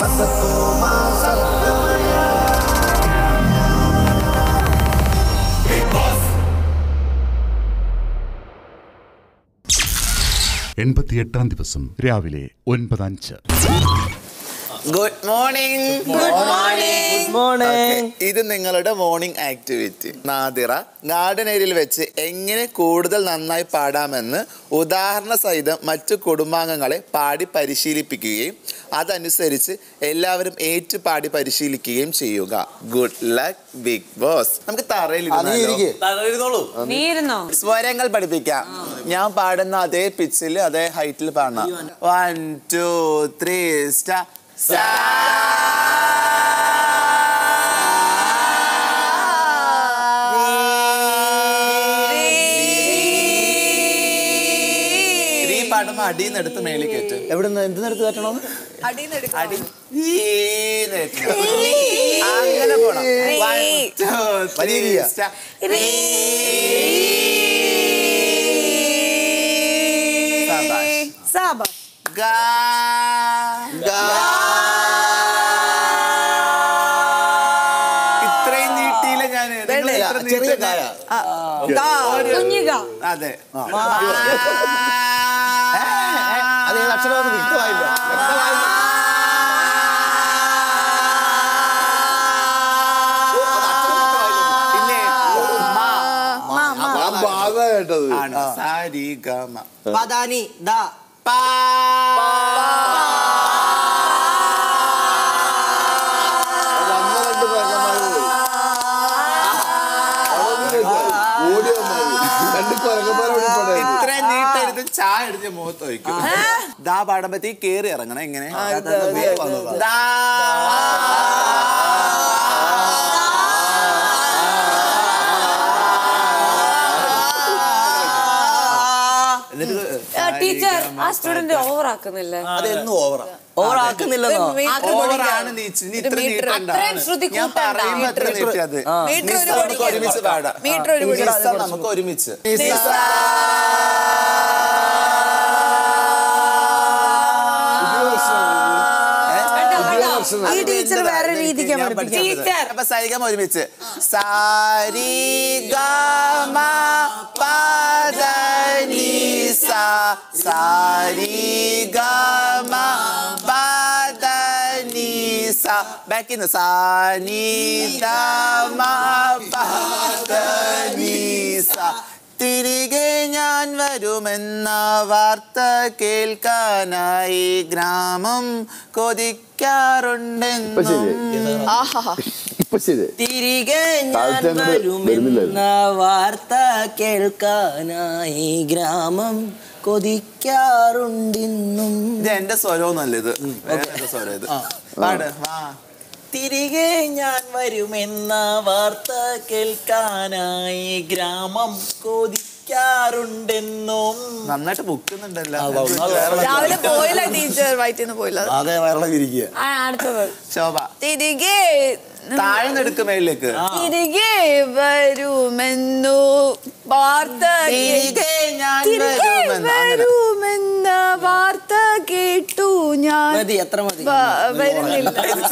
എൺപത്തിയെട്ടാം ദിവസം രാവിലെ ഒൻപത് അഞ്ച് good morning good morning morning ഇത് നിങ്ങളുടെ മോർണിംഗ് ആക്ടിവിറ്റി നാദിറ ഗാർഡൻ ഏരിയയിൽ വെച്ച് എങ്ങനെ കൂടുതൽ നന്നായി പാടാമെന്ന് ഉദാഹരണ സഹിതം മറ്റു കുടുംബാംഗങ്ങളെ പാടി പരിശീലിപ്പിക്കുകയും അതനുസരിച്ച് എല്ലാവരും ഏറ്റു പാടി പരിശീലിക്കുകയും ചെയ്യുക ഗുഡ് ലക്ക് ബിഗ് ബോസ് നമുക്ക് തറയിൽ ഇരുന്നോളൂ നീരുന്നോ സ്വരങ്ങൾ പഠിപ്പിക്കാം ഞാൻ പാടുന്ന അതേ പിച്ചിൽ അതേ ഹൈറ്റിൽ പാടണം വൺ ടു ത്രീ സ്റ്റാർ പാടുമ്പോ അടിയിൽ നിന്ന് എടുത്ത് മേളിൽ കയറ്റ് എവിടെ നിന്ന് എന്ത് നേരത്ത് കയറ്റണോ അടി ഈന്ന് കയറ്റണം. അങ്ങനെ പോണം One, two, three, വലിയ start. ശാബാഷ്. സാബ ഗാ ഗാ ഇത്രയും നീട്ടിയില്ല ഞാന് നിങ്ങൾ ഇത്ര ചെറിയ നീട്ടുന്ന- കായ കുഞ്ഞുക അതെ അത് ഏത് അക്ഷരമൊന്നും വ്യക്തമായില്ല വ്യക്തമായില്ല. പിന്നെ മാ ആ ഭാഗം കേട്ടത് ആണ് സാരി ഗമ പദാനി ദാ പാ വന്ന രണ്ട് കൊരങ്ങന്മാര് പോയി ഓടി വന്നത് രണ്ട് കൊരങ്ങന്മാരെ ഓടി പോണായിരുന്നു ഇത്രയും നീട്ടെടുത്ത് ചായ എടുത്ത് മുഖത്ത് വയ്ക്കും ദാ പാടുമ്പത്തേക്ക് കേറി ഇറങ്ങണം എങ്ങനെ ദാ ടീച്ചർ ആ സ്റ്റുഡന്റ് ഓവർ ആക്കുന്നില്ലേ അതെന്നും ഓവറാ ഓവർ ആക്കുന്നില്ലെന്നോ ഓവറാണ് നീ ഇച്ചിരി നീ ഇത്ര നീട്ടണ്ട അത്രയും ശ്രുതി ഞാൻ കൂട്ടണ്ട. പറയുമ്പോ അത്ര നീട്ടിയത് നിസ്സ നമുക്ക് ഒരുമിച്ച് പാടാം നിസ്സ നമുക്ക് ഒരുമിച്ച് ഈ ടീച്ചർ വേറെ രീതിക്ക് ഞാൻ പഠിപ്പിക്കും പഠിച്ചത്. അപ്പൊ സരിഗമ ഒരുമിച്ച് സാരി ഗമ പദ നി സ സാരി ഗമ പദ നി സ ബാക്കിൽ നിന്ന് സാ നി ദ മ പദ നി സ തിരികെ ഞാൻ വരുമെന്ന വാർത്ത കേൾക്കാനായി ഗ്രാമം ഇപ്പൊ ശരി കൊതിക്കാറുണ്ടെന്നും ഇപ്പൊ ശരി തിരികെ ഞാൻ താഴത്തെ അങ്ങട് വരുന്നില്ലായിരുന്നു. വരുമെന്ന വാർത്ത കേൾക്കാനായി ഗ്രാമം കൊതിക്കാറുണ്ടിന്നും ഇത് എന്റെ സ്വരമൊന്നുമല്ല ഇത് വേറെ സ്വരം ഇത് പാട് വാ തിരികെ ഞാൻ വരുമെന്ന വാർത്ത കേൾക്കാനായി ഗ്രാമം കൊതിക്കാറുണ്ടെന്നും നന്നായിട്ട് ബുക്കുന്നുണ്ടല്ലോ രാവിലെ പോയില്ല ടീച്ചർ വയറ്റിന്ന് പോയില്ല ആകെ വയറളം ഇരിക്കുക ആ അടുത്തത് ശോഭ തിരികെ താഴ്ന്നെടുക്ക് മേളിലേക്ക് തിരികെ വരുമെന്നു വാർത്ത കേ- തിരികെ ഞാൻ തിരികെ വരുമെന്ന് അങ്ങനെ. വരുമെന്ന വാർത്ത കേട്ടു ഞാൻ മതി എത്ര മതി വ- വരുന്നില്ല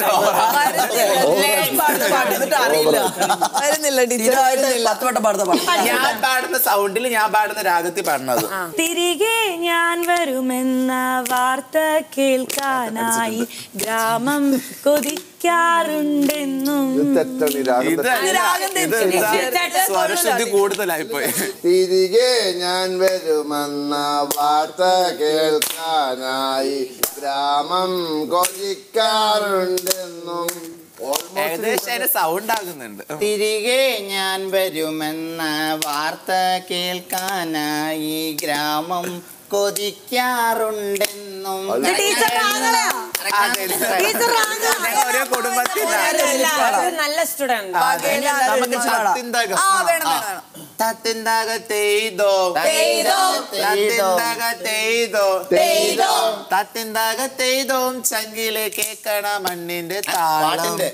എന്നിട്ട് അറിയില്ല വരുന്നില്ല ടീച്ചർ ഇതായിട്ട് പത്ത് വട്ടം പാടുന്ന പാട്ട് ഞാൻ പാടുന്ന സൗണ്ടിൽ ഞാൻ പാടുന്ന രാഗത്തിൽ പാടുന്നത് തിരികെ ഞാൻ വരുമെന്ന വാർത്ത കേൾക്കാനായി ഗ്രാമം കൊതിക്കാറുണ്ടെന്നും ഇത് തെറ്റാണ് ഈ രാഗം ഇത് തെറ്റാണ്. രാഗം ഇത് തെറ്റി. എന്താ? സ്വരശുദ്ധി കൂടുതലായി പോയി തിരികെ ഞാൻ വരുമെന്ന വാർത്ത കേൾക്കാനായി ഗ്രാമം കൊതിക്കാറുണ്ടെന്നും ഏകദേശം അതിന്റെ സൗണ്ട് ആകുന്നുണ്ട് തിരികെ ഞാൻ വരുമെന്ന വാർത്ത കേൾക്കാനായി ഗ്രാമം കൊതിക്കാറുണ്ടെന്നും ഇത് ടീച്ചർ ആങ്ങളെയാ അതെ. ടീച്ചർ ആങ്ങളെ. ഞങ്ങൾ ഒരേ കുടുംബത്തിലാണ് ഒരു നല്ല സ്റ്റുഡന്റ് നമുക്ക് തത്തിന്തകം ആ വേണം വേണം വേണം തത്തിന്തക തെയ്തോ തെയ്തോ. തത്തിന്തക തെയ്തോ തത്തിന്തക തെയ്തോം ചങ്കിലെ കേക്കണ മണ്ണിന്റെ താളം പാട്ടിന്റെ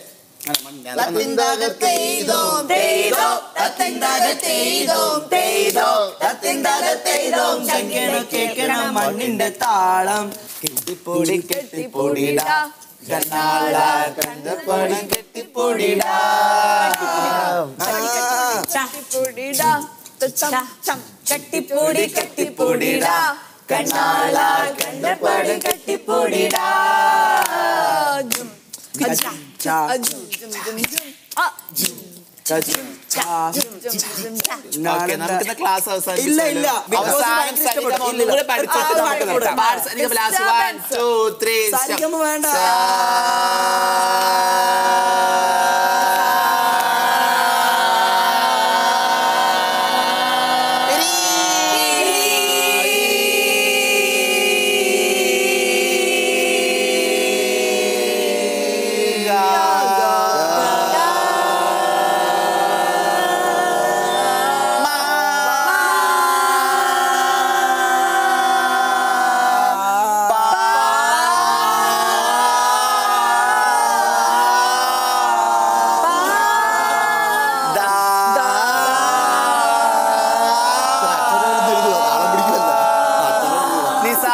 കേൾക്കണം മണ്ണിന്റെ താളം കെട്ടിപ്പൊടി കെട്ടിപ്പൊടിടാ കണ്ണാള കണ്ടപ്പടി കെട്ടിപ്പൊടിടാ കട്ടിപ്പൊടി കട്ടിപ്പൊടിടാ കണ്ണാള കണ്ടപ്പടി കെട്ടിപ്പൊടിടാ ഓക്കെ നമുക്ക് ക്ലാസ് അവസാനിപ്പിച്ചാലോ? ഇല്ല, ഇല്ല. Big Boss അവസാനം ഭയങ്കര സരിഗമ ഇഷ്ടപ്പെട്ടു. ഒന്നും കൂടെ പഠിച്ചിട്ട് ആ, നമുക്ക് കൂടെ. നിർത്താം. പാട് സരിഗമ last. One, two, three, stop. സരിഗമ വേണ്ട. താളം പിടിക്കുമല്ലോ നിസ.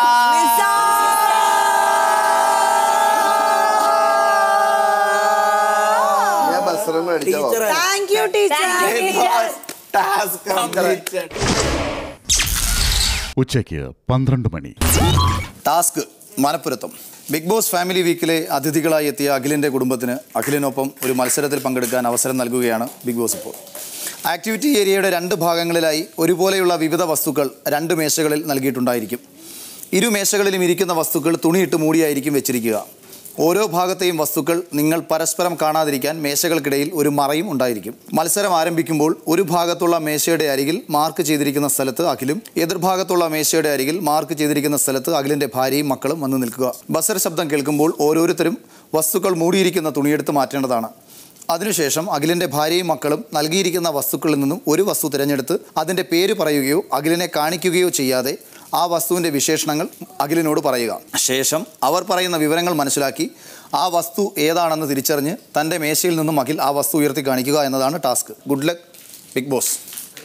ഞാൻ ബസ്സറും അടിച്ചാ ടീച്ചറെ thank you teacher Task completed. ഉച്ചയ്ക്ക് പന്ത്രണ്ട് മണി ടാസ്ക് മനപ്പുരത്തം ബിഗ് ബോസ് ഫാമിലി വീക്കിലെ അതിഥികളായി എത്തിയ അഖിലിൻ്റെ കുടുംബത്തിന് അഖിലിനൊപ്പം ഒരു മത്സരത്തിൽ പങ്കെടുക്കാൻ അവസരം നൽകുകയാണ് ബിഗ് ബോസ് ഇപ്പോൾ ആക്ടിവിറ്റി ഏരിയയുടെ രണ്ട് ഭാഗങ്ങളിലായി ഒരുപോലെയുള്ള വിവിധ വസ്തുക്കൾ രണ്ട് മേശകളിൽ നൽകിയിട്ടുണ്ടായിരിക്കും ഇരു മേശകളിലും ഇരിക്കുന്ന വസ്തുക്കൾ തുണിയിട്ട് മൂടിയായിരിക്കും വെച്ചിരിക്കുക ഓരോ ഭാഗത്തെയും വസ്തുക്കൾ നിങ്ങൾ പരസ്പരം കാണാതിരിക്കാൻ മേശകൾക്കിടയിൽ ഒരു മറയും ഉണ്ടായിരിക്കും മത്സരം ആരംഭിക്കുമ്പോൾ ഒരു ഭാഗത്തുള്ള മേശയുടെ അരികിൽ മാർക്ക് ചെയ്തിരിക്കുന്ന സ്ഥലത്ത് അഖിലും എതിർഭാഗത്തുള്ള മേശയുടെ അരികിൽ മാർക്ക് ചെയ്തിരിക്കുന്ന സ്ഥലത്ത് അഖിലിന്റെ ഭാര്യയും മക്കളും വന്നു നിൽക്കുക ബസർ ശബ്ദം കേൾക്കുമ്പോൾ ഓരോരുത്തരും വസ്തുക്കൾ മൂടിയിരിക്കുന്ന തുണിയെടുത്ത് മാറ്റേണ്ടതാണ് അതിനുശേഷം അഖിലിന്റെ ഭാര്യയും മക്കളും നൽകിയിരിക്കുന്ന വസ്തുക്കളിൽ നിന്നും ഒരു വസ്തു തിരഞ്ഞെടുത്ത് അതിന്റെ പേര് പറയുകയോ അഖിലിനെ കാണിക്കുകയോ ചെയ്യാതെ ആ വസ്തുവിന്റെ വിശേഷണങ്ങൾ അഖിലിനോട് പറയുക ശേഷം അവർ പറയുന്ന വിവരങ്ങൾ മനസ്സിലാക്കി ആ വസ്തു ഏതാണെന്ന് തിരിച്ചറിഞ്ഞ് തന്റെ മേശയിൽ നിന്നും അഖിൽ ആ വസ്തു ഉയർത്തി കാണിക്കുക എന്നതാണ് task good luck Bigg Boss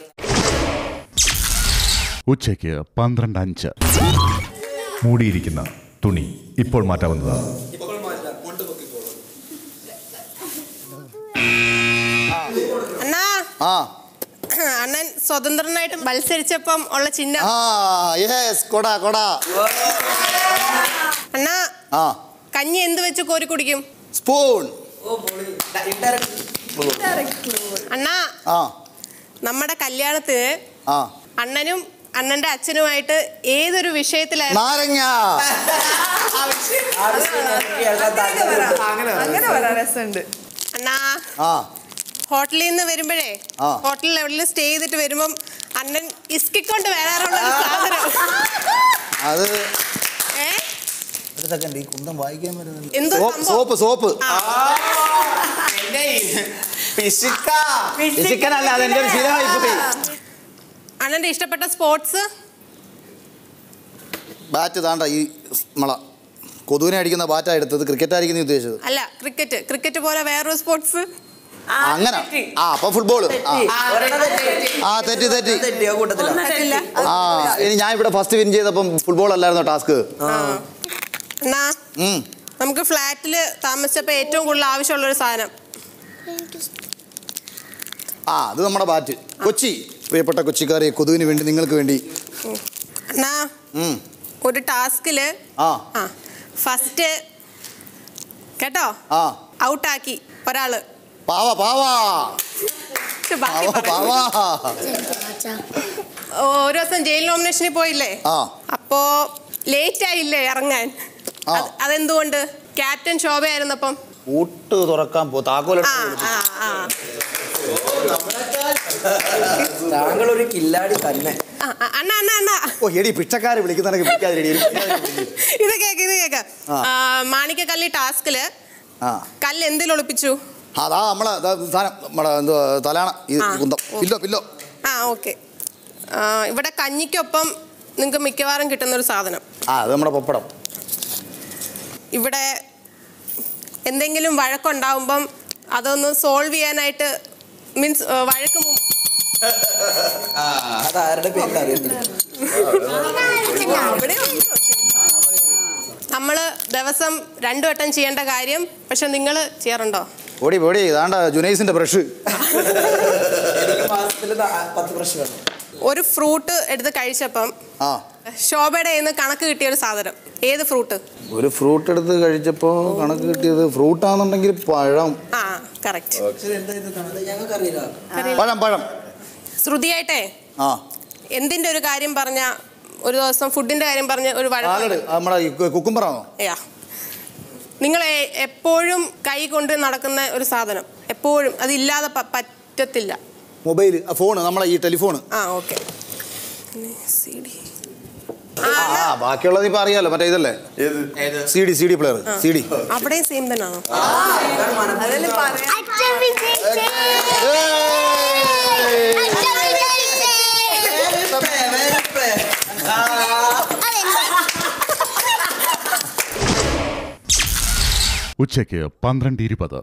ഉച്ചയ്ക്ക് പന്ത്രണ്ട് അഞ്ച് മൂടിയിരിക്കുന്ന തുണി ഇപ്പോൾ മാറ്റാവുന്നതാണ് അണ്ണാ ആ അണ്ണൻ സ്വതന്ത്രനായിട്ട് മത്സരിച്ചപ്പം ഉള്ള ചിഹ്നം ആ യെസ് കൊട കൊട അണ്ണാ ആ കഞ്ഞി എന്ത് വെച്ച് കോരി കുടിക്കും സ്പൂൺ അണ്ണാ ആ നമ്മുടെ കല്യാണത്തിന് ആ അണ്ണനും അണ്ണന്റെ അച്ഛനുമായിട്ട് ഏതൊരു വിഷയത്തിലായിരുന്നു നാരങ്ങ അങ്ങനെ പറയാൻ രസമുണ്ട് അണ്ണാ ആ ഹോട്ടലിൽ നിന്ന് വരുമ്പോഴേ ആ. ഹോട്ടലിൽ എവിടെയും സ്റ്റേ ചെയ്തിട്ട് വരുമ്പം അണ്ണൻ ഇസ്കിക്കൊണ്ട് വരാറുള്ള ഒരു സാധനം അത് ഏ ഒരു സെക്കൻഡ് ഈ കുന്തം വായിക്കാൻ വരുന്നുണ്ട് എന്തോ സോപ്പ് സംഭവം? സോപ്പ് സോപ്പ് എന്നെ പിശുക്ക പിശുക്കനല്ല അതെന്റെ ഒരു ശീലമായി പോയി അണ്ണന്റെ ഇഷ്ടപ്പെട്ട സ്പോർട്സ് ബാറ്റ് താണ്ട ഈ നമ്മള കൊതുവിനെ അടിക്കുന്ന ബാറ്റാ എടുത്തത് ക്രിക്കറ്റ് ആയിരിക്കും നീ ഉദ്ദേശിച്ചത് അല്ല ക്രിക്കറ്റ് ക്രിക്കറ്റ് പോലെ വേറൊരു സ്പോർട്സ് അങ്ങനെ ആ അപ്പൊ ഫുട്ബോള് ആ ആ തെറ്റി തെറ്റി തെറ്റിയോ കൂട്ടത്തില പറ്റില്ല ആ ഇനി ഞാൻ ഇവിടെ ഫസ്റ്റ് വിൻ ചെയ്തപ്പം ഫുട്ബോൾ അല്ലായിരുന്നോ ടാസ്ക് എന്നാ നമുക്ക് ഫ്ലാറ്റിൽ താമസിച്ചപ്പോൾ ഏറ്റവും കൂടുതൽ ആവശ്യമുള്ള ഒരു സാധനം ആ അത് നമ്മുടെ ബാറ്റ് കൊച്ചി പ്രിയപ്പെട്ട കൊച്ചിക്കാരെ കൊതുവിന് വേണ്ടി നിങ്ങൾക്ക് വേണ്ടി എന്നാ ഉം. ഒരു ടാസ്കില് ആ ആ ഫസ്റ്റ് കേട്ടോ ആ ഔട്ടാക്കി ഒരാള് പാവ പാവ പക്ഷെ ബാക്കി പാവ പറയുന്നു. പാവ ഒരു ദിവസം ജയിൽ നോമിനേഷനിൽ പോയില്ലേ ആ അപ്പോ ലേറ്റ് ആയില്ലേ ഇറങ്ങാൻ ആ. അത് അതെന്തുകൊണ്ട് ക്യാപ്റ്റൻ ശോഭയായിരുന്നപ്പം കൂട്ട് തുറക്കാൻ പോ താക്കോല ആ ആ ആ താങ്കൾ ഒരു കില്ലാടി തന്നെ ആ, ആ, അണ്ണ അണ്ണ അണ്ണ ഓ എടി പിച്ചക്കാരെ വിളിക്കുന്നെങ്കിൽ വിളിക്കാതിരി ഇത് കേക്ക് ഇത് കേക്ക് ആ. മാണിക്കക്കല്ലി ടാസ്കില് ആ കല്ല് എന്തിൽ ഒളിപ്പിച്ചു അതാ നമ്മളെ ദാ സാധനം നമ്മളെ എന്തോ തലാണ ഈ ആ. കുന്തം പില്ലോ പില്ലോ ആ ഓക്കെ ഇവിടെ കഞ്ഞിക്കൊപ്പം നിങ്ങൾക്ക് മിക്കവാറും കിട്ടുന്ന ഒരു സാധനം ആ അത് നമ്മുടെ പപ്പടം ഇവിടെ എന്തെങ്കിലും വഴക്കുണ്ടാവുമ്പം അതൊന്ന് സോൾവ് ചെയ്യാനായിട്ട് മീൻസ് വഴക്ക് മു- അതാരുടെ പേര് അറിയുന്നില്ല അവിടെ ഉണ്ട്. നമ്മൾ ദിവസം രണ്ടു വട്ടം ചെയ്യേണ്ട കാര്യം പക്ഷെ നിങ്ങൾ ചെയ്യാറുണ്ടോ ഓടി ഓടി ഇതാണ്ട ജുനൈസിന്റെ ബ്രഷ് പത്ത് പ്രശ്നം വേണം ഒരു ഫ്രൂട്ട് എടുത്ത് കഴിച്ചപ്പം ആ ശോഭയുടെ കയ്യിൽ നിന്ന് കണക്ക് കിട്ടിയ ഒരു സാധനം ഏത് ഫ്രൂട്ട് ഒരു ഫ്രൂട്ട് എടുത്ത് കഴിച്ചപ്പോൾ കണക്ക് കിട്ടിയത് ഫ്രൂട്ടാണെന്നുണ്ടെങ്കിൽ പഴം ആ കറക്റ്റ് ഞങ്ങൾക്കറിയില്ല പഴം പഴം ശ്രുതിയായിട്ടേ ആ എന്തിന്റെ ഒരു കാര്യം പറഞ്ഞ ഒരു ദിവസം ഫുഡിന്റെ കാര്യം പറഞ്ഞ ഒരു സാലഡ് വഴക്ക് നമ്മുടെ ഈ കു- കുക്കുംബറാണോ യാ നിങ്ങൾ എപ്പോഴും കൈ കൊണ്ട് നടക്കുന്ന ഒരു സാധനം എപ്പോഴും അതില്ലാതെ പ- പറ്റത്തില്ല മൊബൈൽ ഫോണ് നമ്മളെ ഈ ടെലിഫോണ് ആ ഓക്കെ ആ ആ, ബാക്കിയുള്ളത് ഇപ്പൊ അറിയാലോ മറ്റേ ഇതല്ലേ C D C D player C D അവിടെയും സെയിം തന്നെയാണോ അച്ഛൻ വിജയിച്ചേ അച്ഛൻ വിജയിച്ചേ ഉച്ചയ്ക്ക് പന്ത്രണ്ട് ഇരുപത്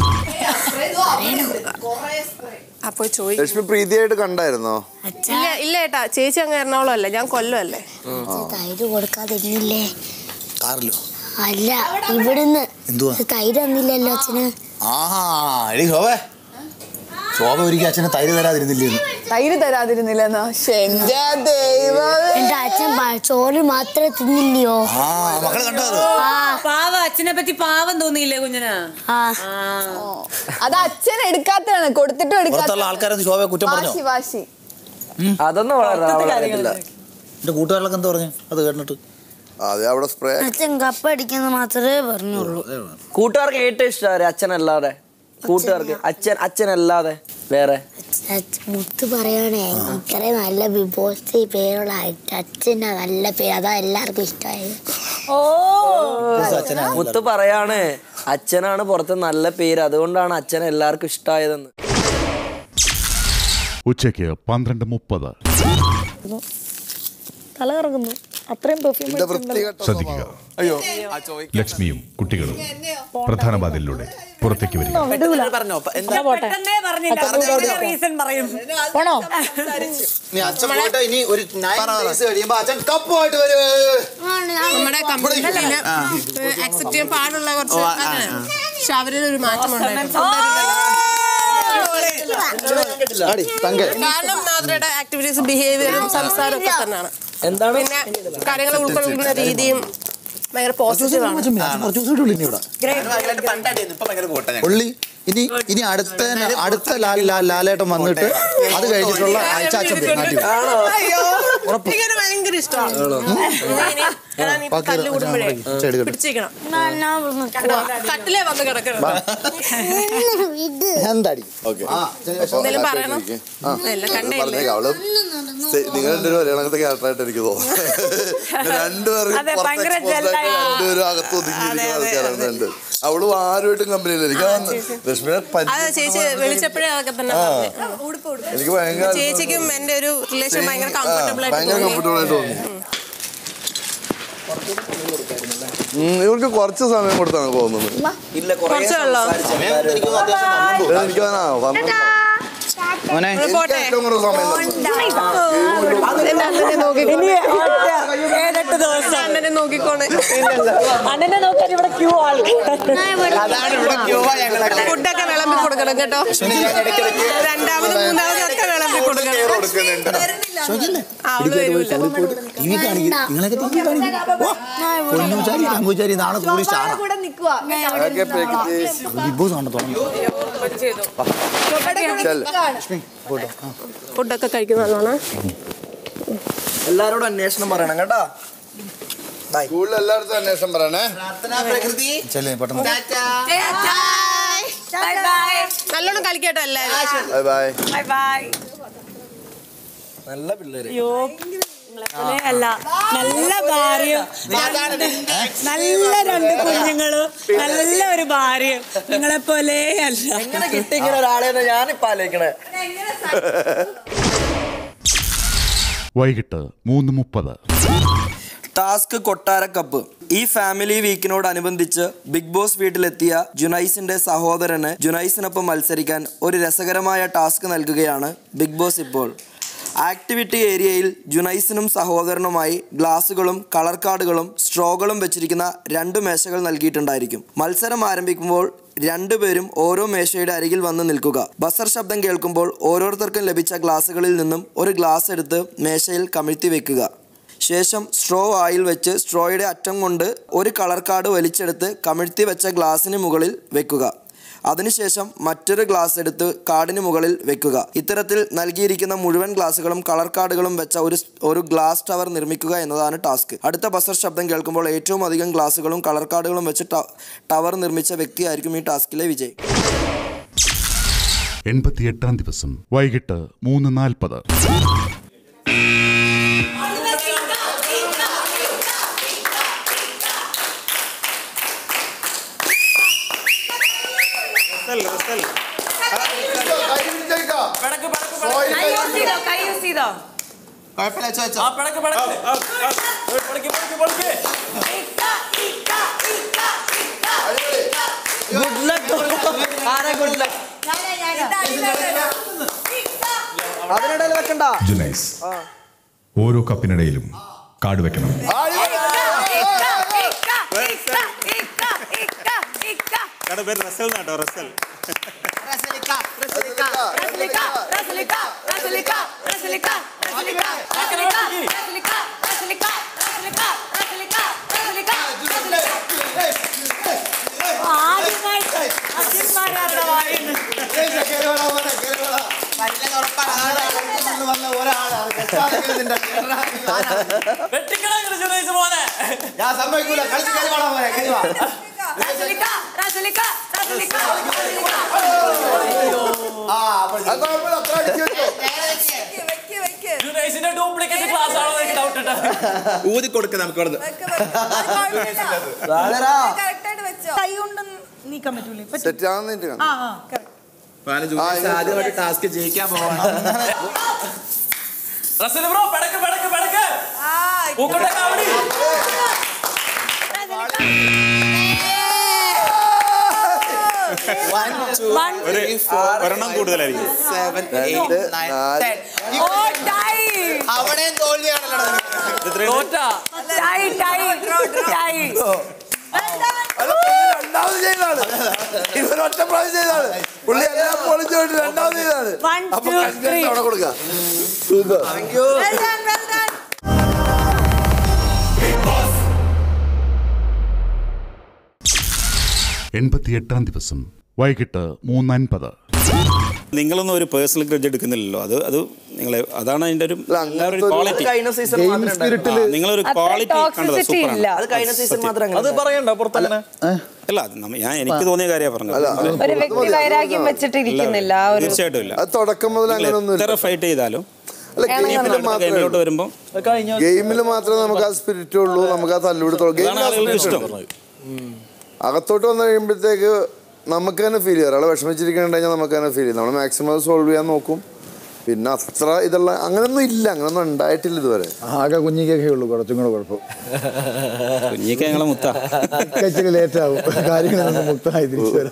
അപ്പൊ ചോദിക്കും ലക്ഷ്മി പ്രീതിയായിട്ട് കണ്ടായിരുന്നോ ഇല്ല ഇല്ല ഏട്ടാ ചേച്ചി അങ്ങ് എറണാകുളം അല്ലേ ഞാൻ കൊല്ലമല്ലേ തൈര് കൊടുക്കാതിരുന്നില്ലേ കാറിലോ അല്ല ഇവിടുന്ന് എന്തുവാ? തൈര് തന്നില്ലല്ലോ അച്ഛന് ആഹാ എടി ശോഭേ ശോഭ ഒരിക്കൽ അച്ഛന് തൈര് തരാതിരുന്നില്ലേ തൈര് തരാതിരുന്നില്ലെന്നോ എന്റെ ദൈവം എന്റെ അച്ഛൻ പ- ചോറ് മാത്രമേ തിന്നില്ലയോ ആ മക്കള് കണ്ടോ അത് ആ പാവ അച്ഛനെ പറ്റി പാവം തോന്നിയില്ലേ കുഞ്ഞിന് ആ അത് അച്ഛൻ എടുക്കാത്തതാണ് കൊടുത്തിട്ടും പുറത്തുള്ള എടുക്കാത്ത ആൾക്കാരൊന്ന് ശോഭയെ കുറ്റം പറഞ്ഞോ വാശി വാശി അതൊന്നും വളരാ എന്റെ കൂട്ടുകാരിലൊക്കെ എന്താ പറഞ്ഞു അത് കേട്ടിട്ട് അതെ അവിടെ സ്പ്രേ അച്ഛൻ കപ്പ അടിക്കുന്നത് മാത്രമേ പറഞ്ഞുള്ളൂ കൂട്ടുകാർക്ക് ഏറ്റവും ഇഷ്ടം അച്ഛനല്ലാതെ കൂട്ടുകാർക്ക് അച്ഛൻ അച്ഛനല്ലാതെ വേറെ അച്ഛൻ മുത്ത് പറയണേ ഇത്ര നല്ല ബിഗ് ബോസ് പേരുള്ള അച്ഛൻ്റെ നല്ല പേര് അതാ എല്ലാവർക്കും ഇഷ്ടമായത് മുത്ത് പറയാണ് അച്ഛനാണ് പുറത്ത് നല്ല പേര് അതുകൊണ്ടാണ് അച്ഛൻ എല്ലാവർക്കും ഇഷ്ടമായതെന്ന് ഉച്ചയ്ക്ക് പന്ത്രണ്ട് മുപ്പത് തല കറങ്ങുന്നു അത്രയും പെർഫ്യൂം എന്റെ വൃത്തികെട്ട ശ്രദ്ധിക്കുക അയ്യോ ലക്ഷ്മിയും കുട്ടികളും പ്രധാന വാതിലിലൂടെ പുറത്തേക്ക് വരിക പറഞ്ഞോ എന്താ പെട്ടെന്നേ പറഞ്ഞില്ല റീസൺ പറയും പോണോ ഇനി അച്ഛൻ പോയിട്ട് ഇനി ഒരു നയൻ ഡേയ്സ് കഴിയുമ്പോ അച്ഛൻ കപ്പുമായിട്ട് വരും നമ്മുടെ കമ്പനിയിൽ അക്സെപ്റ്റ് ചെയ്യാൻ പാടുള്ള കുറച്ച് അതെ. പക്ഷെ അവരിൽ ഒരു മാറ്റമുണ്ടായിരുന്നു ആടി തങ്ക കാരണം നാദ്രയുടെ ആക്ടിവിറ്റീസ് ബിഹേവിയറും സംസാരവും ഒക്കെ തന്നെയാണ് എന്താണ് പിന്നെ കാര്യങ്ങൾ ഉൾക്കൊള്ളുന്ന രീതിയും ഭയങ്കര പോസിറ്റീവ് ആണ് കുറച്ച് ദിവസം ഉള്ളു ഇനി ഇവിടെ ഉള്ളി ഇനി ഇനി അടുത്ത അടുത്ത ലാൽ ലാൽ ലാലേട്ടൻ വന്നിട്ട് അത് കഴിഞ്ഞിട്ടുള്ള ആഴ്ച അച്ഛൻ വരും നാട്ടിൽ വരും. ഇങ്ങനെ ഭയങ്കര ഇഷ്ടമാണ് ഞാൻ ഈ ബാക്കി തല്ല് കൂടുമ്പോഴേ ഞാൻ ചെടി കെട്ടും. പിടിച്ചിരിക്കണം കട്ടിലേ വന്ന് കിടക്കണം എന്താടി ഓക്കെ എന്തേലും പറയണം ഇല്ല കണ്ടേ അവള് നിങ്ങൾ രണ്ടുപേരും ഒരേ കണക്കത്തെ ക്യാരക്ടറായിട്ട് എനിക്ക് തോന്നുന്നു രണ്ടുപേരും അതെ, പുറത്ത് ഭയങ്കര expose ആയിട്ട് ജെല്ലായി. രണ്ടുപേരും അകത്ത് ഒതുങ്ങിയിരിക്കുന്ന ആൾക്കാരാണ് രണ്ട് അവളും ആരുമായിട്ടും കമ്പനിയില്ല എനിക്ക് ലക്ഷ്മിനെ അത് ചേച്ചി വിളിച്ചപ്പോഴേ അതൊക്കെ തന്നെ പറഞ്ഞു. എനിക്ക് ഭയങ്കര ചേച്ചിക്കും എന്റെ ഒരു റിലേഷൻ ഭയങ്കര കംഫർട്ടബിൾ ആയിട്ട് ഭയങ്കര തോന്നി കംഫർട്ടബിൾ ആയിട്ട് തോന്നി ഉം, ഇവർക്ക് കുറച്ച് സമയം കൊടുത്താണ് തോന്നുന്നത് ഇല്ല കുറേ കുറച്ചേ ഉള്ളോ? എനിക്ക് ആ, പന്ത്രണ്ട് മോനെ ഒന്ന് പോട്ടെ ഏറ്റവും കൂടുതൽ സമയം തന്നത്. എന്റെ അണ്ണനെ നോക്കിക്കോണേ ഏഴെട്ട് ദിവസം അണ്ണനെ നോക്കിക്കോണേ അണ്ണനെ നോക്കാൻ ഇവിടെ ക്യൂ ആൾക്കാർ അതാണ് ഇവിടെ ക്യൂ ഞങ്ങളൊക്കെ ഫുഡൊക്കെ വിളമ്പി കൊടുക്കണം കേട്ടോ രണ്ടാമത് മൂന്നാമത് ഒക്കെ വിളമ്പി കൊടുക്കണം കൊടുക്കുന്നുണ്ട് ആ, അവള് വരൂല ടി വി കാണിക്കും നിങ്ങളൊക്കെ ടി വി കാണിക്കും പൊന്നുചാരി തങ്കുചാരി നാളെ കൂടി സ്റ്റാറാ കൂടെ നിക്കുവാ അതൊക്കെ practice. ബിഗ് ബോസ് ആണ് തുടങ്ങി ചെല്ല്. ഫുഡൊക്കെ കഴിക്കുന്നതാണ് എല്ലാരോടും അന്വേഷണം പറയണം കേട്ടോ സ്കൂളിൽ എല്ലായിടത്തും അന്വേഷണം പറയണേ പ്രകൃതി ചെല്ലേ പെട്ടെന്ന് നല്ലോണം കളിക്കട്ടോ എല്ലാരും ബൈ ബൈ ബൈ ബൈ നല്ല പിള്ളേര് അയ്യോ നിങ്ങളെപ്പോലെ അല്ല നല്ല ഭാര്യയും രണ്ട് നല്ല രണ്ട് കുഞ്ഞുങ്ങളും നല്ല ഒരു ഭാര്യയും നിങ്ങളെപ്പോലെ അല്ല എങ്ങനെ കിട്ടി ഇങ്ങനെ ഒരാളെ ഞാനിപ്പോ ആലോചിക്കണേ വൈകിട്ട് മൂന്ന് മുപ്പത് ടാസ്ക് കൊട്ടാരക്കപ്പ് ഈ ഫാമിലി വീക്കിനോടനുബന്ധിച്ച് ബിഗ് ബോസ് വീട്ടിലെത്തിയ ജുനൈസിന്റെ സഹോദരന് ജുനൈസിനൊപ്പം മത്സരിക്കാൻ ഒരു രസകരമായ ടാസ്ക് നൽകുകയാണ് ബിഗ് ബോസ് ഇപ്പോൾ ആക്ടിവിറ്റി ഏരിയയിൽ ജുനൈസിനും സഹോദരനുമായി ഗ്ലാസുകളും കളർ കാർഡുകളും സ്ട്രോകളും വെച്ചിരിക്കുന്ന രണ്ട് മേശകൾ നൽകിയിട്ടുണ്ടായിരിക്കും മത്സരം ആരംഭിക്കുമ്പോൾ രണ്ടുപേരും ഓരോ മേശയുടെ അരികിൽ വന്ന് നിൽക്കുക ബസർ ശബ്ദം കേൾക്കുമ്പോൾ ഓരോരുത്തർക്കും ലഭിച്ച ഗ്ലാസുകളിൽ നിന്നും ഒരു ഗ്ലാസ് എടുത്ത് മേശയിൽ കമിഴ്ത്തി വെക്കുക ശേഷം സ്ട്രോ ആയിൽ വെച്ച് സ്ട്രോയുടെ അറ്റം കൊണ്ട് ഒരു കളർ കാർഡ് വലിച്ചെടുത്ത് കമിഴ്ത്തി വെച്ച ഗ്ലാസിന് മുകളിൽ വെക്കുക അതിനുശേഷം മറ്റൊരു ഗ്ലാസ് എടുത്ത് കാർഡിന് മുകളിൽ വെക്കുക ഇത്തരത്തിൽ നൽകിയിരിക്കുന്ന മുഴുവൻ ഗ്ലാസുകളും കളർ കാർഡുകളും വെച്ച ഒരു ഒരു ഗ്ലാസ് ടവർ നിർമ്മിക്കുക എന്നതാണ് ടാസ്ക് അടുത്ത ബസർ ശബ്ദം കേൾക്കുമ്പോൾ ഏറ്റവും അധികം ഗ്ലാസുകളും കളർ കാർഡുകളും വെച്ച് ട- ടവർ നിർമ്മിച്ച വ്യക്തിയായിരിക്കും ഈ ടാസ്കിലെ വിജയ് എൺപത്തിയെട്ടാം ദിവസം വൈകിട്ട് മൂന്ന് നാൽപ്പത് ഗുഡ് ലക്ക് ആരെ ഗുഡ് ലക്ക് അതിനിടയിൽ വെക്കണ്ട ജുനൈസ് ഓരോ കപ്പിനിടയിലും കാർഡ് വെക്കണം കട പേര് റസൽ നാട്ടോ റസൽ ഞാൻ സമ്മതിക്കൂല കളിച്ച് കയറി വാടാ മോനെ കയറി വാ ആ അപ്പോൾ അത് കുഴപ്പമില്ല അത്ര അടിച്ചു വെച്ചോ ഡ്യൂപ്ലിക്കേറ്റ് ക്ലാസ് ആണോ എനിക്ക് ഡൗട്ട് ഊതി കൊടുക്ക നമുക്ക് അവിടെ കൈ കൊണ്ട് നീക്കാൻ പറ്റൂലേ തെറ്റാന്നിട്ട് ആ ആ correct. ആദ്യമായിട്ട് ടാസ്ക് ജയിക്കാൻ പോകണം റസൽ ബ്രോ പടക്ക് പടക്ക് പടക്ക് പൂക്കട്ടെ കാവടി ഒരു ഒരെണ്ണം കൂടുതലായിരിക്കും അവിടെയും തോൽവിയാണല്ലോ രണ്ടാമത് ചെയ്താണ് ഇവർ ഒറ്റ പ്രാവശ്യം ചെയ്താണ് പുള്ളി എല്ലാം പൊളിച്ചു പോയിട്ട് രണ്ടാമത് ചെയ്താണ് അപ്പൊ കൺഗ്രാറ്റ്സ് അവിടെ കൊടുക്കാം സൂപ്പർ എൺപത്തിയെട്ടാം ദിവസം വൈകിട്ട് മൂന്നൻപത് നിങ്ങളൊന്നും ഒരു പേഴ്സണൽ ഗ്രഡ്ജ് എടുക്കുന്നില്ലല്ലോ അത് അത് നിങ്ങളെ അതാണ് അതിന്റെ ഒരു എല്ലാവരും ക്വാളിറ്റി കഴിഞ്ഞ സീസൺ മാത്രമേ ഉണ്ടായിരുന്നുള്ളൂ. നിങ്ങളൊരു അത്ര ക്വാളിറ്റി കണ്ടത് toxicity ഇല്ല. സൂപ്പറാണ് അത് കഴിഞ്ഞ സീസൺ മാത്രമേ അത് പറയണ്ട പുറത്തങ്ങനെ അല്ല അത് നമ്മ- ഞാൻ എനിക്ക് തോന്നിയ കാര്യമാണ് പറഞ്ഞത് ഒരു വ്യക്തി വൈരാഗ്യം വെച്ചിട്ട് ഇരിക്കുന്നില്ല ആ ഒരു തീർച്ചയായിട്ടും ഇല്ല അത് തുടക്കം മുതൽ അങ്ങനെ ഒന്നും എത്ര ഫൈറ്റ് ചെയ്താലും അല്ല ഗെയിമിൽ മാത്രമേ ഗെയിമിലോട്ട് വരുമ്പോൾ കഴിഞ്ഞ ഗെയിമിൽ മാത്രമേ നമുക്ക് ആ സ്പിരിറ്റ് ഉള്ളൂ നമുക്ക് ആ തല്ലുപിടുത്തുള്ളൂ അതാണ് ആളുകൾക്ക് ഇഷ്ടം അകത്തോട്ട് വന്നു കഴിയുമ്പോഴത്തേക്ക് നമുക്ക് തന്നെ ഫീൽ ചെയ്യാം ഒരാളെ വിഷമിച്ചിരിക്കണമെങ്കിൽ നമുക്ക് തന്നെ ഫീൽ ചെയ്യും നമ്മൾ മാക്സിമം അത് സോൾവ് ചെയ്യാൻ നോക്കും പിന്നെ അത്ര ഇതുള്ള അങ്ങനൊന്നും ഇല്ല അങ്ങനൊന്നും ഉണ്ടായിട്ടില്ല ഇതുവരെ ആകെ കുഞ്ഞിക്കൊക്കെ ഉള്ളൂ കുറച്ചും കൂടെ കുഴപ്പം കുഞ്ഞിക്ക് ഞങ്ങളെ മുത്ത ഇച്ചിരി ലേറ്റ് ആവും കാര്യങ്ങളിൽ നിന്ന് മുക്തമായി തിരിച്ചു വരാം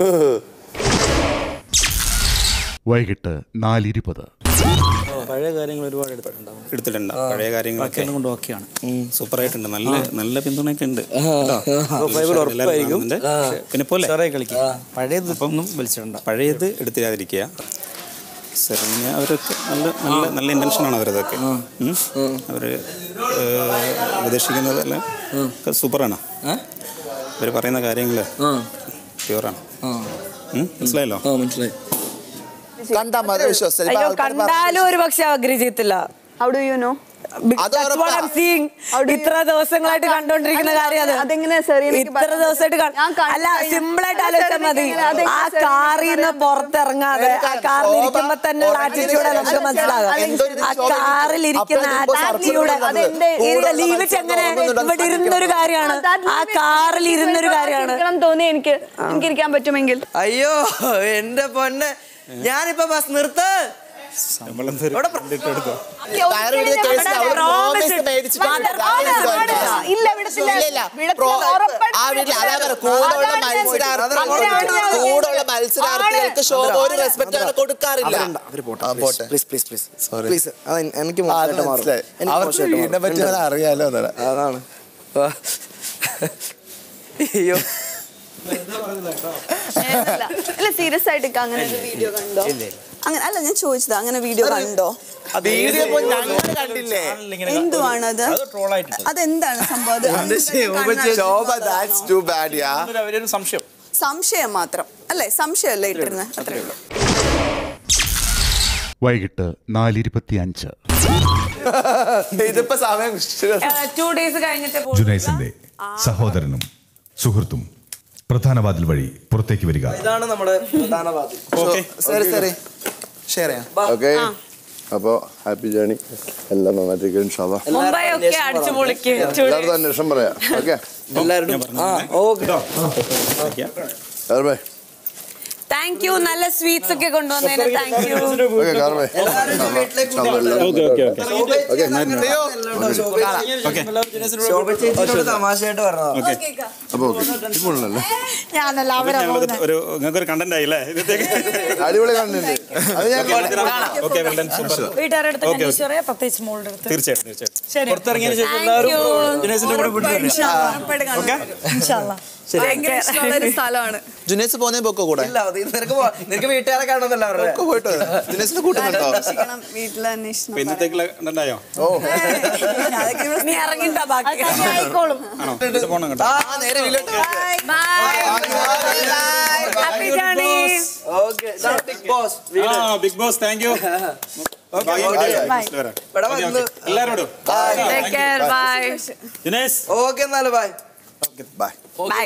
വൈകിട്ട് നാലിരുപത് പഴയ കാര്യങ്ങൾ ഒരുപാട് എടുത്തിട്ടുണ്ടാവും എടുത്തിട്ടുണ്ട് പഴയ കാര്യങ്ങളൊക്കെ കൊണ്ട് ഓക്കെയാണ് സൂപ്പർ ആയിട്ടുണ്ട് നല്ല നല്ല പിന്തുണയൊക്കെ ഉണ്ട് Top five ൽ ഉറപ്പായിരിക്കും. ആ. പിന്നെ പോലെ ഉഷാറായി കളിക്കും. പഴയത് ഒന്നും വലിച്ചിടണ്ട പഴയത് എടുത്തിരാതിരിക്കുക സെറിന് അവരൊക്കെ നല്ല നല്ല നല്ല ഇന്റൻഷനാണ് അവരതൊക്കെ ഉം. അവര് ഏഹ്, ഉപദേശിക്കുന്നതെല്ലാം ഒക്കെ സൂപ്പറാണ് അവർ പറയുന്ന കാര്യങ്ങൾ പ്യൂറാണ് മനസ്സിലായല്ലോ മനസ്സിലായി കണ്ടാ മതി വിശ്വസിച്ചു അയ്യോ കണ്ടാലും ഒരു പക്ഷെ അഗ്രി ചെയ്യത്തില്ല How do you know? That's what I'm seeing. ഇത്ര ദിവസങ്ങളായിട്ട് കണ്ടോണ്ടിരിക്കുന്ന കാര്യം അത് അതെങ്ങനെയാ sir എനിക്ക് ഇത്ര ദിവസമായിട്ട് കാ- ഞാൻ കണ്ടു അല്ല കഴിഞ്ഞാ- സിമ്പിൾ ആയിട്ട് ആ, ആലോചിച്ചാൽ sir, മതി എനിക്ക് അതെങ്ങനെ ആ sir എനിക്ക് കാറിൽ നിന്ന് പറയാൻ പുറത്തിറങ്ങാതെ ആ കാറിൽ ഇരിക്കുമ്പോ തന്നെ ഉള്ള ആറ്റിറ്റ്യൂഡ് നമുക്ക് മനസ്സിലാകാം ആ കാറിൽ ഇരിക്കുന്ന ആറ്റിറ്റ്യൂഡ് ലീവിച്ച് എങ്ങനെ ഇവിടെ ഇരുന്നൊരു കാര്യമാണ് ആ കാറിൽ ഇരുന്നൊരു കാര്യമാണ് ഇരിക്കണം തോന്നി എനിക്ക് എനിക്ക് ഇരിക്കാൻ പറ്റുമെങ്കിൽ അയ്യോ എന്റെ പൊന്നെ ഞാനിപ്പോ ബസ് നിർത്ത് നമ്മളെന്തൊരു കണ്ടിട്ടെടുത്തോ ഇല്ല വിടത്തില്ല വിടത്തില്ല ഉറപ്പായിട്ടും ആ വീട്ടിൽ അതാ പറ കൂടുള്ള മത്സരാർത്ഥികൾക്ക് കൂടുള്ള മത്സരാർത്ഥികൾക്ക് ശോഭ ഒരു റെസ്പെക്ട് അങ്ങനെ കൊടുക്കാറില്ല അവര് പോട്ടെ ആ, പോട്ടെ. Please please please Sorry. Please അത് എനിക്ക് ആ, അത് മോശമായിട്ട് മാറും മനസ്സിലായി. എനിക്ക് അവർക്ക് മോശമായിട്ട് വീടിനെ പറ്റി മാറും. അവന് അറിയാലോ അതാണ്. അതാണ് വാ. അയ്യോ അല്ല സീരിയസ് ആയിട്ട് ഇക്ക അങ്ങനെ ഒരു വീഡിയോ കണ്ടോ അങ്ങനെ അല്ല ഞാൻ ചോദിച്ചത് അങ്ങനെ വീഡിയോ കണ്ടോ വീഡിയോ ഇപ്പോൾ ഞങ്ങൾ കണ്ടില്ലേ എന്തുവാണത് അതെന്താണ് സംഭവം അത് Shobha that's too bad yeah അവരൊരു സംശയം സംശയം മാത്രം അല്ലേ സംശയമല്ലേ ഇട്ടിരുന്നത് അത്രേ ഉള്ളൂ വൈകിട്ട് നാലിരുപത്തിയഞ്ച് ഇതിപ്പോ സമയം ടു ഡേയ്സ് കഴിഞ്ഞിട്ട് ജുനൈസിന്റെ സഹോദരനും സുഹൃത്തും പ്രധാന വാതിൽ വഴി പുറത്തേക്ക് വരിക ഇതാണ് നമ്മുടെ പ്രധാന വാതിൽ സരി സരി ഷെയർ ചെയ്യാം ഓക്കെ അപ്പോൾ ഹാപ്പി ജേണി എല്ലാം നന്നായിട്ട് ഇൻഷാല്ലാ മുംബൈ ഒക്കെ അടിച്ചു പൊളിക്ക് എല്ലാവരും അന്വേഷണം പറയാം ഓക്കെ എല്ലാവരും ആ ഓക്കെ കാർബേ താങ്ക് യു നല്ല സ്വീറ്റ്സ് ഒക്കെ കൊണ്ടുവന്നതിന് താങ്ക് യു ഓക്കെ കാർബേ ഓക്കെ ഓക്കെ ഓക്കെ ശോഭ ചേച്ചിയോട് തമാശയായിട്ട് പറഞ്ഞതാ അപ്പോൾ ഓക്കെ ഇപ്പോഴല്ലേ ഞാനല്ല അവരാ ഞങ്ങളത് ഒരു നിങ്ങൾക്ക് ഒരു കണ്ടന്റ് ആയില്ലേ ഇതിലേക്ക് അടിപൊളി കണ്ടിട്ടുണ്ട് അത് ഞാൻ ഓക്കെ വെൽ സൂപ്പർ വീട്ടുകാരുടെ അടുത്ത് Okay, കണ്ടീഷ് പറയാം പ്രത്യേകിച്ച് മോളുടെ അടുത്ത് തീർച്ചയായിട്ടും തീർച്ചയായിട്ടും ശരി പുറത്തിറങ്ങിയതിന് ശേഷം Thank എല്ലാവരും you. ജുനൈസിന്റെ കൂടെ വിട്ടു ഉറപ്പായിട്ടും കാണാം. ഇൻഷാല്ലാ ഭയങ്കര ഇഷ്ടമുള്ള ഒരു സ്ഥലമാണ് ജുനേസ് പോന്നേ പൊക്കോ കൂടെ ഇല്ല അത് നിനക്ക് പോ- നിനക്ക് വീട്ടുകാരെ കാണുന്നല്ല അവരുടെ ഒക്കെ പോയിട്ട് ജുനേസിനെ കൂട്ടുന്നുണ്ടോ അന്വേഷിക്കണം വീട്ടിൽ അന്വേഷണം അപ്പൊ ഇന്നത്തേക്കുള്ള കണ്ടന്റ് ആയോ അതൊക്കെ ഇവിടെ നീ ഇറങ്ങിണ്ടാ ബാക്കി ആയിക്കോളും ആണോ ഇത് പോണം കേട്ടോ ആ നേരെ വീട്ടിലോട്ട് happy journey okay Bigg Boss ആ ബിഗ് ബോസ് താങ്ക് യു എല്ലാരോടും take care bye Dinesh okay എന്നാലും ബൈ ബൈ ബൈ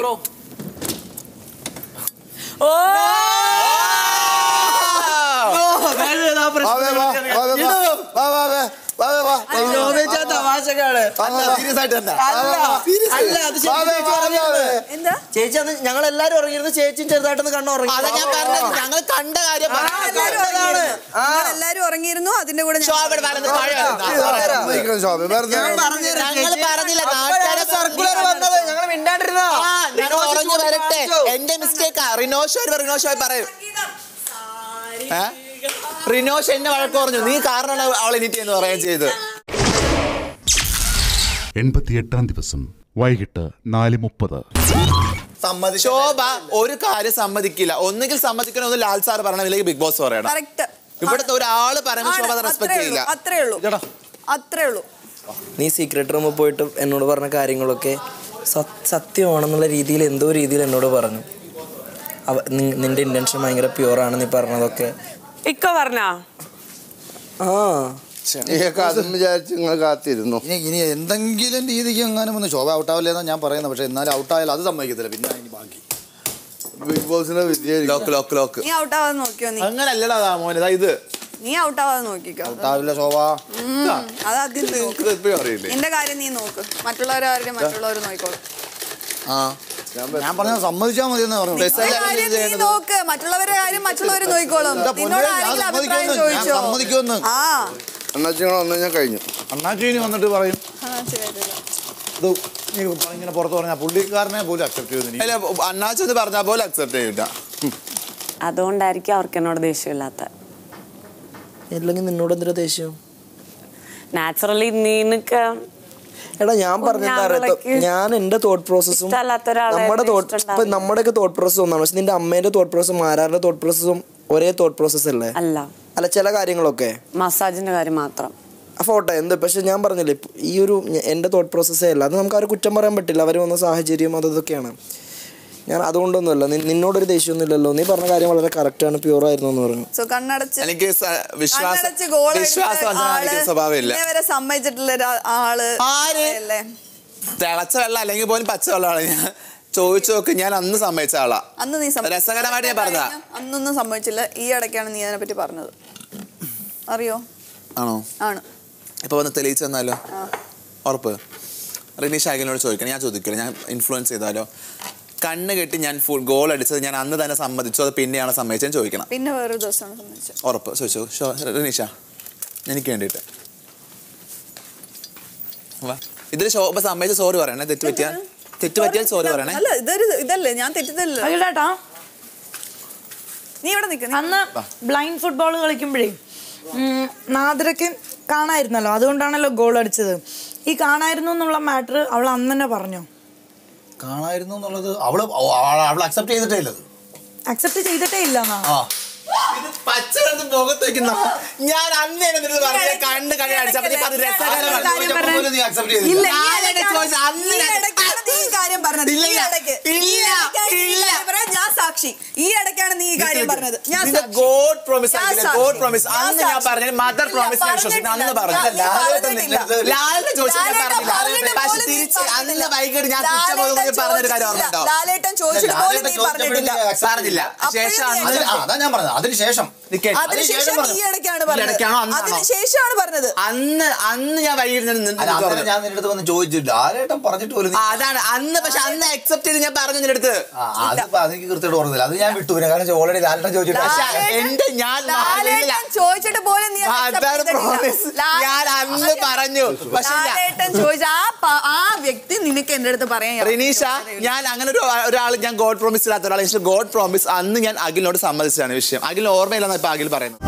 ഓ വാ, വാ, വാ, വാ, വാ, വാ, വാ, വാ, വാ, വാ, വാ. ശോഭിച്ച തമാശക്കാണ് സീരിയസ് ആയിട്ട് തന്നെ അല്ല അല്ല അത് വാ, വാ, ചേച്ചി വാ, വാ, ഉറങ്ങിയിരുന്നു. വാ. എന്താ ചേച്ചി അന്ന് ഞങ്ങൾ എല്ലാരും ഉറങ്ങിയിരുന്നു ചേച്ചിയും ചെറുതായിട്ടൊന്ന് കണ്ണു ഉറങ്ങി അതാ ഞാൻ പറഞ്ഞത് ഞങ്ങൾ കണ്ട കാര്യം അതാണ്. ആ. എല്ലാരും ഉറങ്ങിയിരുന്നു അതിന്റെ കൂടെ ഞാൻ- ശോഭയുടെ വലത് മഴ വരുന്നു. സമ്മതിക്കണം ശോഭ വെറുതെ ഞങ്ങൾ പറഞ്ഞില്ല അപ്പോഴാണ് നാട്ടുകാരെ സർക്കുലർ വന്നത് ഞങ്ങൾ മിണ്ടാണ്ടിരുന്ന ആ, ഞങ്ങൾ ഉറങ്ങി വരട്ടെ എന്റെ മിസ്റ്റേക്കാ റിനോഷ് വരുമ്പോ റിനോഷ് പറയും ഏ? റിനോഷ് എന്നെ വഴക്ക് പറഞ്ഞു നീ കാരണമാണ് അവൾ എനിക്ക് എന്ന് പറയുകയും ചെയ്ത് എൺപത്തിയെട്ടാം ദിവസം വൈകിട്ട് നാല് മുപ്പത് ശോഭ ഒരു കാര്യം സമ്മതിക്കില്ല ഒന്നുകിൽ സമ്മതിക്കണം ഒന്ന് ലാൽ സാർ പറയണം ഇല്ലെങ്കിൽ ബിഗ് ബോസ് പറയണം കറക്റ്റ് ഇവിടുത്തെ ഒരാള് പറയുമ്പോൾ ശോഭ അത് റെസ്പെക്ട് ചെയ്യില്ല അത്രേ ഉള്ളൂ അത്രേ ഉള്ളൂ നീ സീക്രട്ട് റൂമിൽ പോയിട്ട് എന്നോട് പറഞ്ഞ കാര്യങ്ങളൊക്കെ സത്- സത്യമാണെന്നുള്ള രീതിയിൽ എന്തോ രീതിയിൽ എന്നോട് പറഞ്ഞു അവ നി- നിന്റെ ഇന്റൻഷൻ ഭയങ്കര പ്യുവറാണ് നീ പറഞ്ഞതൊക്കെ ഇക്ക പറഞ്ഞാ ആ നീയൊക്കെ അതും വിചാരിച്ച് നിങ്ങൾ കാത്തിരുന്നു ഇനി ഇനി എന്തെങ്കിലും രീതിക്ക് എങ്ങാനും ഒന്ന് ശോഭ ഔട്ടാവില്ലെന്നാണ് ഞാൻ പറയുന്നത് പക്ഷേ എന്നാലും ഔട്ടായാലും അത് സമ്മതിക്കത്തില്ല പിന്നെ ഇനി ബാക്കി ബിഗ് ബോസിനെ വിജയിക്കും ലോക്ക് ലോക്ക് ലോക്ക് നീ ഔട്ടാവാതെ നോക്കിയോ നീ അങ്ങനല്ലടാ മോനെ ഇതാ ഇത് നീ ഔട്ടാവാതെ നോക്കിക്കോ ഔട്ടാവില്ല ശോഭ ഉം, അതാദ്യം നീ നോക്ക് ഇപ്പോഴും അറിയില്ലേ നിന്റെ കാര്യം നീ നോക്ക് മറ്റുള്ളവരാരും മറ്റുള്ളവർ നോക്കിക്കോളും ആ ഞാൻ പറഞ്ഞത് സമ്മതിച്ചാൽ മതി എന്ന് പറഞ്ഞു നിന്റെ കാര്യം നീ നോക്ക് മറ്റുള്ളവരുടെ കാര്യം മറ്റുള്ളവർ നോക്കിക്കോളും എന്താ പൊന്നേ, നിന്നോട് ഞാൻ ആരെങ്കിലും അഭിപ്രായം സമ്മതിക്കുമെന്ന്, ഞാൻ ചോദിച്ചോ സമ്മതിക്കുമെന്ന്. ആ അണ്ണാച്ചിങ്ങൾ വന്നു കഴിഞ്ഞാൽ കഴിഞ്ഞു അണ്ണാച്ചീനി വന്നിട്ട് പറയും ആ, ശരി, ശരി. ഇത് നീ ഇങ്ങനെ പുറത്ത് പറഞ്ഞാൽ പുള്ളിക്കാരനെ പോലും അക്സെപ്റ്റ് ചെയ്തു അല്ല അണ്ണാച്ചെന്ന് പറഞ്ഞാൽ പോലെ അക്സെപ്റ്റ് ചെയ്യില്ല അതുകൊണ്ടായിരിക്കും അവർക്ക് എന്നോട് ദേഷ്യമില്ലാത്ത അല്ലെങ്കിൽ നിന്നോട് എന്തൊരു ദേഷ്യം നാച്ചുറലി നിനക്ക് എടാ ഞാൻ പറഞ്ഞെന്താ അറിയാത്ത ഞങ്ങൾക്ക് ഞാൻ എന്റെ തോട്ട് പ്രോസസ്സും ഇഷ്ടമല്ലാത്ത ഒരാളെ നമ്മുടെ തോട്ട് ഇഷ്ടമുണ്ടാവില്ല. ഇപ്പൊ നമ്മുടെയൊക്കെ തോട്ട് പ്രോസസ് ഒന്നാണ് പക്ഷെ നിന്റെ അമ്മേന്റെ തോട്ട് പ്രോസസ്സും ആരാരുടെ തോട്ട് പ്രോസസ്സും ഒരേ തോട്ട് പ്രോസസ് അല്ലേ അല്ല അല്ല ചില കാര്യങ്ങളൊക്കെ മസാജിന്റെ കാര്യം മാത്രം ഫോട്ടോ എന്ത് പക്ഷെ ഞാൻ പറഞ്ഞില്ലേ ഇപ്പൊ ഈ ഒരു ഞ- എൻ്റെ തോട്ട് പ്രോസസ്സേ അല്ല അത് നമുക്ക് അവരെ കുറ്റം പറയാൻ പറ്റില്ല അവർ വന്ന സാഹചര്യം അത് ഇതൊക്കെയാണ് ഞാൻ അതുകൊണ്ടൊന്നുമല്ല നി- നിന്നോടൊരു ദേഷ്യമൊന്നും ഇല്ലല്ലോ നീ പറഞ്ഞ കാര്യം വളരെ കറക്റ്റാണ് പ്യൂർ ആയിരുന്നു എന്ന് പറഞ്ഞു സോ കണ്ണടച്ച് എനിക്ക് സ- വിശ്വാസം കണ്ണടച്ച് ഗോൾ വിശ്വാസം കാണിക്കുന്ന സ്വഭാവമില്ല ഇന്നേ സമ്മതിച്ചിട്ടുള്ള ഒരാ- ആള് ആര്? അല്ലേ തിളച്ച വെള്ളം അല്ലെങ്കിൽ പോലും പച്ച വെള്ളമാണ് ഞാൻ ചോദിച്ചു നോക്ക് ഞാൻ അന്ന് സമ്മതിച്ച ആളാ അന്ന് നീ സമ്മതിച്ചു. രസകരമായിട്ട് ഞാൻ പറഞ്ഞതാ. അന്നൊന്നും സംഭവിച്ചില്ല ഈ ഇടയ്ക്കാണ് നീ അതിനെ പറ്റി പറഞ്ഞത് അറിയോ ആണോ ആണ് ഇപ്പൊ വന്ന് തെളിയിച്ചു തന്നാലോ ആ. ഉറപ്പ് റിനീഷ് അഖിലിനോട് ചോദിക്കണം ഞാൻ ചോദിക്കില്ല ഞാൻ ഇൻഫ്ലുവൻസ് ചെയ്താലോ കണ്ണ് കെട്ടി ഞാൻ ഫുൾ ഗോൾ അടിച്ചത് ഞാൻ അന്ന് തന്നെ സമ്മതിച്ചു അത് പിന്നെയാണ് സമ്മതിച്ചതെന്ന് ചോദിക്കണം പിന്നെ വേറൊരു ദിവസമാണ് സംബന്ധിച്ചത് ഉറപ്പ് ചോദിച്ചു ഷോ- റനീഷ എനിക്ക് വേണ്ടിയിട്ട് വാ ഇതിൽ ശോഭ സമ്മതിച്ച സോറി പറയണേ തെറ്റ് പറ്റിയാൽ തെറ്റ് പറ്റിയാൽ സോറി പറയണേ അല്ല ഇതൊരു ഇതല്ലേ ഞാൻ തെറ്റിദ്ധല്ലോ അഖിലേട്ടാ നീ ഇവിടെ നിൽക്ക് അന്ന് ബ്ലൈൻഡ് ഫുട്ബോൾ കളിക്കുമ്പോഴേ ഉം, നാദിറയ്ക്ക് കാണായിരുന്നല്ലോ അതുകൊണ്ടാണല്ലോ ഗോൾ അടിച്ചത് ഈ കാണായിരുന്നു എന്നുള്ള മാറ്റർ അവൾ അന്ന് തന്നെ പറഞ്ഞു കാണായിരുന്നു എന്നുള്ളത് അവള് അവൾ അക്സെപ്റ്റ് ചെയ്തിട്ടേ ഇല്ലത് അക്സെപ്റ്റ് ചെയ്തിട്ടേ ഇല്ല ആ പച്ച കണ്ട് മുഖത്ത് വെക്കുന്ന ഞാൻ അന്ന് എന്നെ നിന്നോട് പറഞ്ഞ കണ്ണ് കണ്ണ് അടിച്ചപ്പോ നീ പറഞ്ഞ രസകരമാണ്. നീ അക്സെപ്റ്റ് ചെയ്തില്ല ഇല്ല, ഞാൻ ഈ എന്നെ ചോദിച്ചു, അന്ന് ഈ ഞാൻ- ഇടയ്ക്കാണ് നീ ഈ കാര്യം പറഞ്ഞത്. ഇല്ല, ഈ ഇടയ്ക്ക്. ഇല്ല, ഈ ഇടയ്ക്കാണ് നീ ഈ ഇല്ല. കാര്യം പറഞ്ഞത്. ഞാൻ സാക്ഷി ഈ ഇടയ്ക്കാണ് നീ ഈ കാര്യം പറഞ്ഞത് ഞാൻ നിന്റെ സാക്ഷി. ഗോഡ് പ്രോമിസ് ഞാൻ ആക്കില്ല സാക്ഷി. ഗോഡ് പ്രോമിസ് ഞാൻ അന്ന് ഞാൻ സാക്ഷി. പറഞ്ഞത് മദർ ഇല്ല, പ്രോമിസ് ഞാൻ വിശ്വസിക്കുന്നു അന്ന് പറഞ്ഞു പറഞ്ഞിട്ടില്ല. ലാലേട്ടൻ പറഞ്ഞിട്ടില്ല. നിന്റെ- ലാലേട്ടൻ ചോദിച്ചു ഞാൻ ലാലേട്ടൻ പറഞ്ഞില്ല പറഞ്ഞിട്ട് പക്ഷെ പോലും നീ തിരിച്ച് പറഞ്ഞില്ല. അന്ന് വൈകിട്ട് ഞാൻ തിരിച്ച പോകുമ്പോൾ ലാലേട്ടൻ പറഞ്ഞൊരു കാര്യം ചോദിച്ചില്ല. ഓർമ്മയുണ്ടോ ലാലേട്ടൻ ചോദിച്ചിട്ട് പോലും നീ പറഞ്ഞിട്ടില്ല പറഞ്ഞില്ല ശേഷം അതിന് ആ, അതാ ഞാൻ പറഞ്ഞത് അതിനുശേഷം അതിനുശേഷം ഈ ഇടയ്ക്കാണ് ഈ പറഞ്ഞത് ഇടയ്ക്കാണോ അന്നാണോ? അതിനുശേഷമാണ് പറഞ്ഞത് അന്ന് അന്ന് ഞാൻ വൈകിട്ട് നിന്ന് നിന്ന് അല്ല, അന്നേരം പറഞ്ഞു. ഞാൻ നിന്റെ അടുത്ത് വന്ന് ചോദിച്ചില്ല ആരേട്ടൻ പറഞ്ഞിട്ട് പോലും ആ, അതാണ് അന്ന് പക്ഷെ അന്ന് അക്സെപ്റ്റ് ചെയ്ത് ഞാൻ പറഞ്ഞു നിന്റെ അടുത്ത് ആ, അതിപ്പോ അതെനിക്ക് കൃത്യമായിട്ട് ഓർമ്മയില്ല അത് ഞാൻ വിട്ടു പിന്നെ കാരണം ഓൾറെഡി ലാലേട്ടൻ ചോദിച്ചിട്ട് പക്ഷെ എന്റെ ഞാൻ ലാലേട്ടൻ ചോദിച്ചിട്ട് പോലും നീ അത് accept അതാണ് ചെയ്തിട്ടില്ല. പ്രോമിസ് ലാ- ഞാൻ അന്ന് പറഞ്ഞു പക്ഷെ ഞാൻ- ലാലേട്ടൻ ചോദിച്ച ആ പ- ആ വ്യക്തി നിനക്ക് എന്റെ അടുത്ത് പറയാൻ റിനീഷ ഞാൻ അങ്ങനെ ഒരു ഒരാൾ ഞാൻ ഗോഡ് പ്രോമിസ് ഇല്ലാത്ത ഒരാൾ എനിക്ക് ഗോഡ് പ്രോമിസ് അന്ന് ഞാൻ അഖിലിനോട് സമ്മതിച്ചതാണ് വിഷയം അഖിലിന് ഓർമ്മയില്ലെന്ന് ഇപ്പൊ അഖിൽ പറയുന്നത്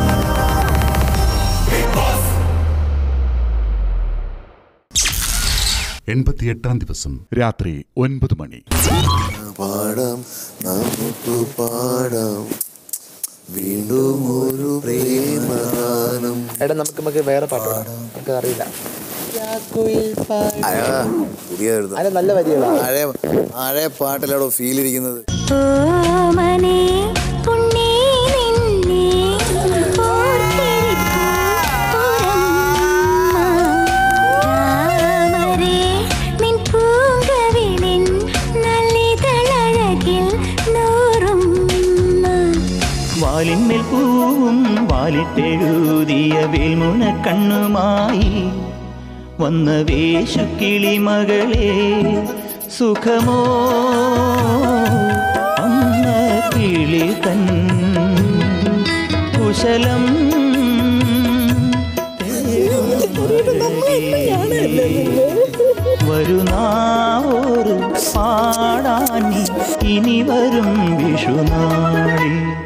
എൺപത്തിയെട്ടാം ദിവസം രാത്രി ഒൻപത് മണി പാടാം നമുക്ക് പാടാം വീണ്ടും ഒരു പ്രേമഗാനം എടാ നമുക്ക് നമുക്ക് വേറെ പാട്ട് പാടാം നമുക്ക് അറിയില്ല പുതിയ അല്ല നല്ല വരികളാണ് പഴയ പഴയ പാട്ടിലാണോ ഫീൽ ഇരിക്കുന്നത് ഓമനേ ഉണ്ണി നിന്നെ ഓർത്തിരിപ്പു പുറമ്മ. രാമരേ നിൻ പൂങ്കവിളിൻ നല്ലിതളഴകിൽ നൂറുമ്മ. വാലിന്മേൽ പൂവും വാലിട്ടെഴുതിയ വേൽമുന കണ്ണുമായി വന്ന വേശുക്കിളി മകളെ സുഖമോ അന്ന കിളി തൻ കുശലം വരുന്നാവോറ് പാടാനി ഇനി വരും വിഷുനാളിൽ